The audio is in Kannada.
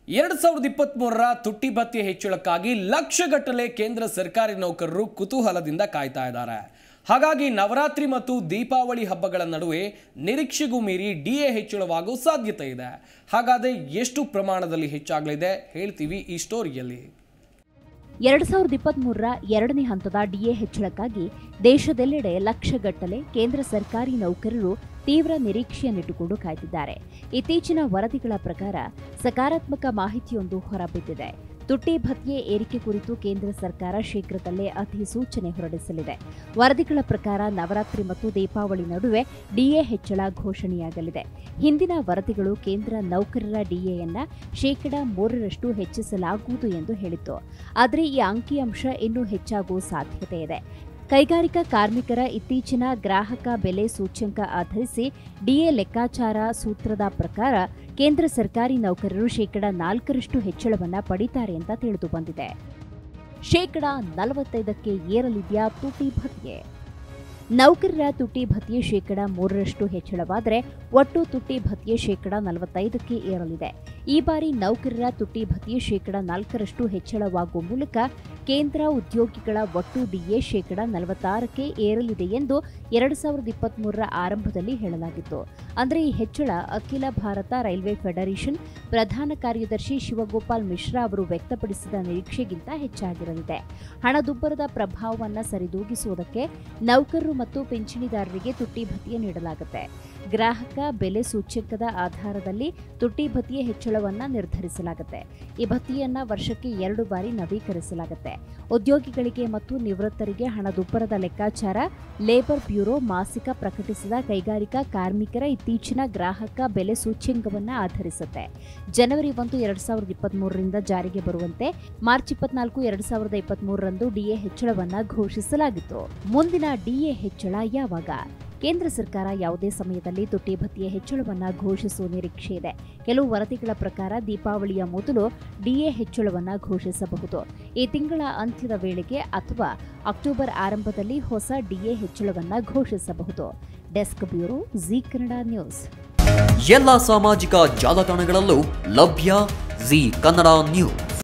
ಎರಡು ಸಾವಿರದ ಇಪ್ಪತ್ತ್ಮೂರರ ತುಟ್ಟಿ ಭತ್ಯೆ ಹೆಚ್ಚಳಕ್ಕಾಗಿ ಲಕ್ಷಗಟ್ಟಲೆ ಕೇಂದ್ರ ಸರ್ಕಾರಿ ನೌಕರರು ಕುತೂಹಲದಿಂದ ಕಾಯ್ತಾ ಇದ್ದಾರೆ ಹಾಗಾಗಿ ನವರಾತ್ರಿ ಮತ್ತು ದೀಪಾವಳಿ ಹಬ್ಬಗಳ ನಡುವೆ ನಿರೀಕ್ಷೆಗೂ ಮೀರಿ ಡಿಎ ಹೆಚ್ಚಳವಾಗುವ ಸಾಧ್ಯತೆ ಇದೆ ಹಾಗಾದರೆ ಎಷ್ಟು ಪ್ರಮಾಣದಲ್ಲಿ ಹೆಚ್ಚಾಗಲಿದೆ ಹೇಳ್ತೀವಿ ಈ ಸ್ಟೋರಿಯಲ್ಲಿ ಎರಡು ಸಾವಿರದ ಇಪ್ಪತ್ಮೂರರ ಎರಡನೇ ಹಂತದ ಡಿಎ ಹೆಚ್ಚಳಕ್ಕಾಗಿ ದೇಶದೆಲ್ಲೆಡೆ ಲಕ್ಷಗಟ್ಟಲೆ ಕೇಂದ್ರ ಸರ್ಕಾರಿ ನೌಕರರು ತೀವ್ರ ನಿರೀಕ್ಷೆಯನ್ನಿಟ್ಟುಕೊಂಡು ಕಾಯ್ತಿದ್ದಾರೆ ಇತ್ತೀಚಿನ ವರದಿಗಳ ಪ್ರಕಾರ ಸಕಾರಾತ್ಮಕ ಮಾಹಿತಿಯೊಂದು ಹೊರಬಿದ್ದಿದೆ ತುಟ್ಟಿ ಭತ್ಯೆ ಏರಿಕೆ ಕುರಿತು ಕೇಂದ್ರ ಸರ್ಕಾರ ಶೀಘ್ರದಲ್ಲೇ ಅಧಿಸೂಚನೆ ಹೊರಡಿಸಲಿದೆ ವರದಿಗಳ ಪ್ರಕಾರ ನವರಾತ್ರಿ ಮತ್ತು ದೀಪಾವಳಿ ನಡುವೆ ಡಿಎ ಹೆಚ್ಚಳ ಘೋಷಣೆಯಾಗಲಿದೆ ಹಿಂದಿನ ವರದಿಗಳು ಕೇಂದ್ರ ನೌಕರರ ಡಿಎಯನ್ನ ಶೇಕಡ ಮೂರರಷ್ಟು ಹೆಚ್ಚಿಸಲಾಗುವುದು ಎಂದು ಹೇಳಿತ್ತು ಆದರೆ ಈ ಅಂಕಿಅಂಶ ಇನ್ನೂ ಹೆಚ್ಚಾಗುವ ಸಾಧ್ಯತೆ ಇದೆ ಕೈಗಾರಿಕಾ ಕಾರ್ಮಿಕರ ಇತ್ತೀಚಿನ ಗ್ರಾಹಕ ಬೆಲೆ ಸೂಚ್ಯಂಕ ಆಧರಿಸಿ ಡಿಎ ಲೆಕ್ಕಾಚಾರ ಸೂತ್ರದ ಪ್ರಕಾರ ಕೇಂದ್ರ ಸರ್ಕಾರಿ ನೌಕರರು ಶೇಕಡ ನಾಲ್ಕರಷ್ಟು ಹೆಚ್ಚಳವನ್ನ ಪಡಿತಾರೆ ಅಂತ ತಿಳಿದು ಬಂದಿದೆ ಶೇಕಡ ನಲವತ್ತೈದಕ್ಕೆ ಏರಲಿದೆಯಾ ತುಟಿ ಭತ್ಯೆ ನೌಕರರ ತುಟ್ಟಿ ಭತ್ಯೆ ಶೇಕಡ ಮೂರರಷ್ಟು ಹೆಚ್ಚಳವಾದರೆ ಒಟ್ಟು ತುಟ್ಟಿ ಭತ್ಯೆ ಶೇಕಡ ನಲವತ್ತೈದಕ್ಕೆ ಏರಲಿದೆ ಈ ಬಾರಿ ನೌಕರರ ತುಟ್ಟಿ ಭತ್ಯೆ ಶೇಕಡ ನಾಲ್ಕರಷ್ಟು ಹೆಚ್ಚಳವಾಗುವ ಮೂಲಕ ಕೇಂದ್ರ ಉದ್ಯೋಗಿಗಳ ಒಟ್ಟು ಡಿಎ ಶೇಕಡ ನಲವತ್ತಾರಕ್ಕೆ ಏರಲಿದೆ ಎಂದು ಎರಡು ಸಾವಿರದ ಇಪ್ಪತ್ಮೂರರ ಆರಂಭದಲ್ಲಿ ಹೇಳಲಾಗಿತ್ತು ಅಂದರೆ ಈ ಹೆಚ್ಚಳ ಅಖಿಲ ಭಾರತ ರೈಲ್ವೆ ಫೆಡರೇಷನ್ ಪ್ರಧಾನ ಕಾರ್ಯದರ್ಶಿ ಶಿವಗೋಪಾಲ್ ಮಿಶ್ರಾ ಅವರು ವ್ಯಕ್ತಪಡಿಸಿದ ನಿರೀಕ್ಷೆಗಿಂತ ಹೆಚ್ಚಾಗಿರಲಿದೆ ಹಣದುಬ್ಬರದ ಪ್ರಭಾವವನ್ನು ಸರಿದೂಗಿಸುವುದಕ್ಕೆ ನೌಕರರು ಮತ್ತು ಪಿಂಚಣಿದಾರರಿಗೆ ತುಟ್ಟಿ ಭತ್ಯೆ ನೀಡಲಾಗುತ್ತೆ ಗ್ರಾಹಕ ಬೆಲೆ ಸೂಚ್ಯಂಕದ ಆಧಾರದಲ್ಲಿ ತುಟ್ಟಿ ಭತ್ಯೆ ಹೆಚ್ಚಳವನ್ನ ನಿರ್ಧರಿಸಲಾಗುತ್ತೆ ಈ ಭತ್ಯೆಯನ್ನ ವರ್ಷಕ್ಕೆ ಎರಡು ಬಾರಿ ನವೀಕರಿಸಲಾಗುತ್ತೆ ಉದ್ಯೋಗಿಗಳಿಗೆ ಮತ್ತು ನಿವೃತ್ತರಿಗೆ ಹಣದುಬ್ಬರದ ಲೆಕ್ಕಾಚಾರ ಲೇಬರ್ ಬ್ಯೂರೋ ಮಾಸಿಕ ಪ್ರಕಟಿಸಿದ ಕೈಗಾರಿಕಾ ಕಾರ್ಮಿಕರ ಇತ್ತೀಚಿನ ಗ್ರಾಹಕ ಬೆಲೆ ಸೂಚ್ಯಂಕವನ್ನ ಆಧರಿಸುತ್ತೆ ಜನವರಿ ಒಂದು ಎರಡ್ ಸಾವಿರದ ಇಪ್ಪತ್ಮೂರರಿಂದ ಜಾರಿಗೆ ಬರುವಂತೆ ಮಾರ್ಚ್ ಇಪ್ಪತ್ನಾಲ್ಕು ಎರಡ್ ಸಾವಿರದ ಇಪ್ಪತ್ಮೂರರಂದು ಡಿಎ ಹೆಚ್ಚಳವನ್ನ ಘೋಷಿಸಲಾಗಿತ್ತು ಮುಂದಿನ ಡಿಎ ಹೆಚ್ಚಳ ಯಾವಾಗ ಕೇಂದ್ರ ಸರ್ಕಾರ ಯಾವುದೇ ಸಮಯದಲ್ಲಿ ತುಟ್ಟಿ ಭತ್ಯೆ ಹೆಚ್ಚಳವನ್ನ ಘೋಷಿಸುವ ನಿರೀಕ್ಷೆ ಇದೆ ಕೆಲವು ವರದಿಗಳ ಪ್ರಕಾರ ದೀಪಾವಳಿಯ ಮೊದಲು ಡಿಎ ಹೆಚ್ಚಳವನ್ನ ಘೋಷಿಸಬಹುದು ಈ ತಿಂಗಳ ಅಂತ್ಯದ ವೇಳೆಗೆ ಅಥವಾ ಅಕ್ಟೋಬರ್ ಆರಂಭದಲ್ಲಿ ಹೊಸ ಡಿಎ ಹೆಚ್ಚಳವನ್ನ ಘೋಷಿಸಬಹುದು desk bureau Zee Kannada news ಎಲ್ಲ ಸಾಮಾಜಿಕ ಜಾಲತಾಣಗಳಲ್ಲೂ ಲಭ್ಯ ಜಿ ಕನ್ನಡ ನ್ಯೂಸ್